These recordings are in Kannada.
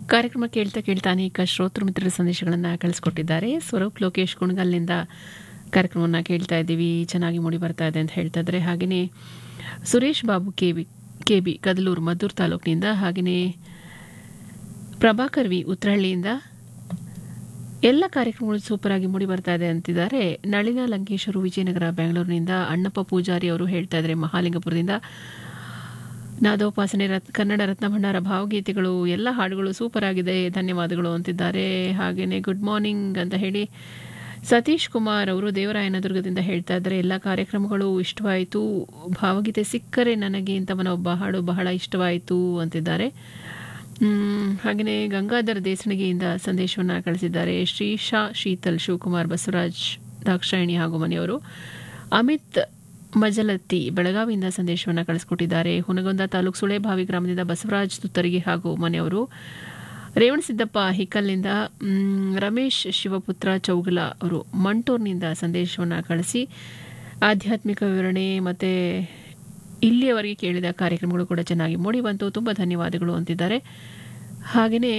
ಕಾರ್ಯಕ್ರಮ ಕೇಳ್ತಾ ಕೇಳ್ತಾ ಅನೇಕ ಶ್ರೋತೃ ಮಿತ್ರರ ಸಂದೇಶಗಳನ್ನು ಕಳಿಸ್ಕೊಟ್ಟಿದ್ದಾರೆ ಸ್ವರೂಪ್ ಲೋಕೇಶ್ ಕುಣಗಲ್ನಿಂದ ಕಾರ್ಯಕ್ರಮವನ್ನು ಕೇಳ್ತಾ ಇದ್ದೀವಿ ಚೆನ್ನಾಗಿ ಮೂಡಿ ಬರ್ತಾ ಇದೆ ಅಂತ ಹೇಳ್ತಾ ಇದ್ದಾರೆ ಹಾಗೆಯೇ Suresh Babu K B K B Kadaluru Maddur ತಾಲೂಕಿನಿಂದ ಹಾಗೆಯೇ ಪ್ರಭಾಕರ್ ವಿ ಉತ್ರಹಳ್ಳಿಯಿಂದ ಎಲ್ಲ ಕಾರ್ಯಕ್ರಮಗಳು ಸೂಪರ್ ಆಗಿ ಮೂಡಿ ಬರ್ತಾ ಇದೆ ಅಂತಿದ್ದಾರೆ ನಳಿನ ಲಂಕೇಶ್ವರು ವಿಜಯನಗರ ಬೆಂಗಳೂರಿನಿಂದ ಅಣ್ಣಪ್ಪ ಪೂಜಾರಿ ಅವರು ಹೇಳ್ತಾ ಇದ್ದಾರೆ ಮಹಾಲಿಂಗಪುರದಿಂದ ನಾದೋಪಾಸನೆ ರತ್ ಕನ್ನಡ ರತ್ನ ಭಂಡಾರ ಭಾವಗೀತೆಗಳು ಎಲ್ಲ ಹಾಡುಗಳು ಸೂಪರ್ ಆಗಿದೆ ಧನ್ಯವಾದಗಳು ಅಂತಿದ್ದಾರೆ ಹಾಗೆಯೇ ಗುಡ್ ಮಾರ್ನಿಂಗ್ ಅಂತ ಹೇಳಿ ಸತೀಶ್ ಕುಮಾರ್ ಅವರು ದೇವರಾಯನದುರ್ಗದಿಂದ ಹೇಳ್ತಾ ಇದ್ದಾರೆ ಎಲ್ಲ ಕಾರ್ಯಕ್ರಮಗಳು ಇಷ್ಟವಾಯಿತು ಭಾವಗೀತೆ ಸಿಕ್ಕರೆ ನನಗೆ ಇಂಥವನ ಒಬ್ಬ ಹಾಡು ಬಹಳ ಇಷ್ಟವಾಯಿತು ಅಂತಿದ್ದಾರೆ ಹಾಗೆಯೇ ಗಂಗಾಧರ್ ದೇಸಣಿಗೆಯಿಂದ ಸಂದೇಶವನ್ನು ಕಳಿಸಿದ್ದಾರೆ ಶ್ರೀಶಾ ಶೀತಲ್ ಶಿವಕುಮಾರ್ ಬಸವರಾಜ್ ದಾಕ್ಷಾಯಣಿ ಹಾಗೂ ಮನೆಯವರು ಅಮಿತ್ ಮಜಲತ್ತಿ ಬೆಳಗಾವಿಯಿಂದ ಸಂದೇಶವನ್ನು ಕಳಿಸ್ಕೊಟ್ಟಿದ್ದಾರೆ ಹುನಗೊಂದ ತಾಲೂಕು ಸುಳೆಭಾವಿ ಗ್ರಾಮದಿಂದ ಬಸವರಾಜ್ ತುತ್ತರಿಗೆ ಹಾಗೂ ಮನೆಯವರು ರೇವಣಸಿದ್ದಪ್ಪ ಹಿಕ್ಕಲ್ನಿಂದ ಮ್, ರಮೇಶ್ ಶಿವಪುತ್ರ ಚೌಗಲ ಅವರು ಮಂಟೂರ್ನಿಂದ ಸಂದೇಶವನ್ನು ಕಳಿಸಿ ಆಧ್ಯಾತ್ಮಿಕ ವಿವರಣೆ ಮತ್ತು ಇಲ್ಲಿಯವರೆಗೆ ಕೇಳಿದ ಕಾರ್ಯಕ್ರಮಗಳು ಕೂಡ ಚೆನ್ನಾಗಿ ಮೂಡಿ ಬಂತು ತುಂಬ ಧನ್ಯವಾದಗಳು ಅಂತಿದ್ದಾರೆ ಹಾಗೆಯೇ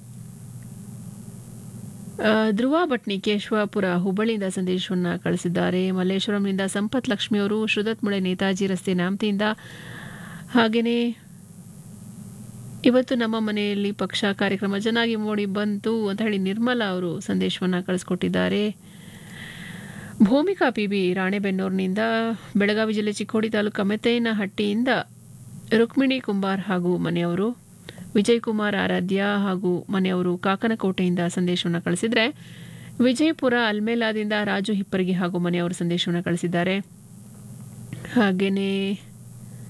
ಆ, ಧ್ರುವ ಭಟ್ನಿ ಕೇಶವಾಪುರ ಹುಬ್ಬಳ್ಳಿಯಿಂದ ಸಂದೇಶವನ್ನು ಕಳಿಸಿದ್ದಾರೆ ಮಲ್ಲೇಶ್ವರಂನಿಂದ ಸಂಪತ್ ಲಕ್ಷ್ಮಿಯವರು ಶ್ರುದತ್ಮುಳೆ ನೇತಾಜಿ ರಸ್ತೆ ನಾಮತಿಯಿಂದ ಹಾಗೆಯೇ ಇವತ್ತು ನಮ್ಮ ಮನೆಯಲ್ಲಿ ಪಕ್ಷ ಕಾರ್ಯಕ್ರಮ ಚೆನ್ನಾಗಿ ಮೂಡಿ ಬಂತು ಅಂತ ಹೇಳಿ ನಿರ್ಮಲಾ ಅವರು ಸಂದೇಶವನ್ನು ಕಳಿಸ್ಕೊಟ್ಟಿದ್ದಾರೆ ಭೂಮಿಕಾ ಪಿ ಬಿ ರಾಣೆಬೆನ್ನೂರಿನಿಂದ ಬೆಳಗಾವಿ ಜಿಲ್ಲೆ ಚಿಕ್ಕೋಡಿ ತಾಲೂಕು ಮೆತ್ತೈನಹಟ್ಟಿಯಿಂದ ರುಕ್ಮಿಣಿ ಕುಂಬಾರ್ ಹಾಗೂ ಮನೆಯವರು ವಿಜಯ್ ಕುಮಾರ್ ಆರಾಧ್ಯ ಹಾಗೂ ಮನೆಯವರು ಕಾಕನಕೋಟೆಯಿಂದ ಸಂದೇಶವನ್ನು ಕಳಿಸಿದರೆ ವಿಜಯಪುರ ಅಲ್ಮೇಲಾದಿಂದ ರಾಜು ಹಿಪ್ಪರಿಗೆ ಹಾಗೂ ಮನೆಯವರು ಸಂದೇಶವನ್ನು ಕಳಿಸಿದ್ದಾರೆ ಹಾಗೆಯೇ